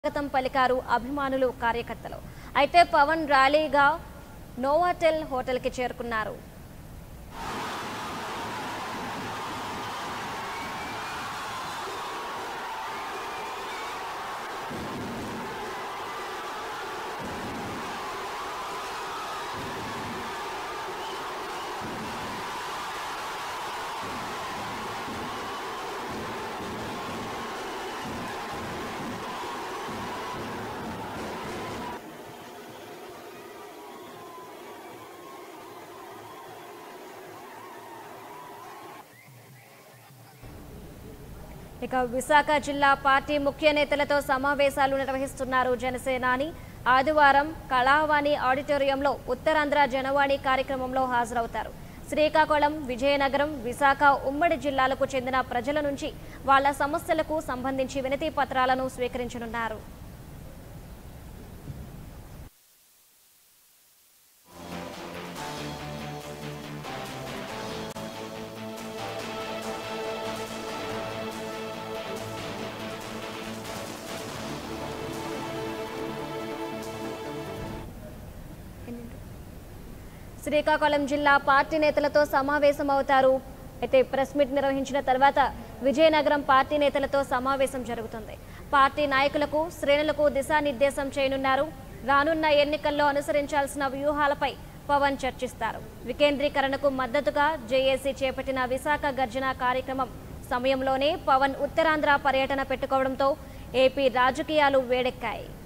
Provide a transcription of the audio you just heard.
స్వాగతం పలికారు అభిమానులు కార్యకర్తలు అయితే పవన్ ర్యాలీగా నోవాటెల్ హోటల్కి చేరుకున్నారు ఇక విశాఖ జిల్లా పార్టీ ముఖ్య నేతలతో సమావేశాలు నిర్వహిస్తున్నారు జనసేనాని ఆదివారం కళావాణి ఆడిటోరియంలో ఉత్తరాంధ్ర జనవాణి కార్యక్రమంలో హాజరవుతారు శ్రీకాకుళం విజయనగరం విశాఖ ఉమ్మడి జిల్లాలకు చెందిన ప్రజల నుంచి వాళ్ళ సమస్యలకు సంబంధించి వినతి పత్రాలను స్వీకరించనున్నారు శ్రీకాకుళం జిల్లా పార్టీ నేతలతో సమావేశం అవుతారు అయితే ప్రెస్ మీట్ నిర్వహించిన తర్వాత విజయనగరం పార్టీ నేతలతో సమావేశం జరుగుతుంది పార్టీ నాయకులకు శ్రేణులకు దిశానిర్దేశం చేయనున్నారు రానున్న ఎన్నికల్లో అనుసరించాల్సిన వ్యూహాలపై పవన్ చర్చిస్తారు వికేంద్రీకరణకు మద్దతుగా జేఏసీ చేపట్టిన విశాఖ గర్జన కార్యక్రమం సమయంలోనే పవన్ ఉత్తరాంధ్ర పర్యటన పెట్టుకోవడంతో ఏపీ రాజకీయాలు వేడెక్కాయి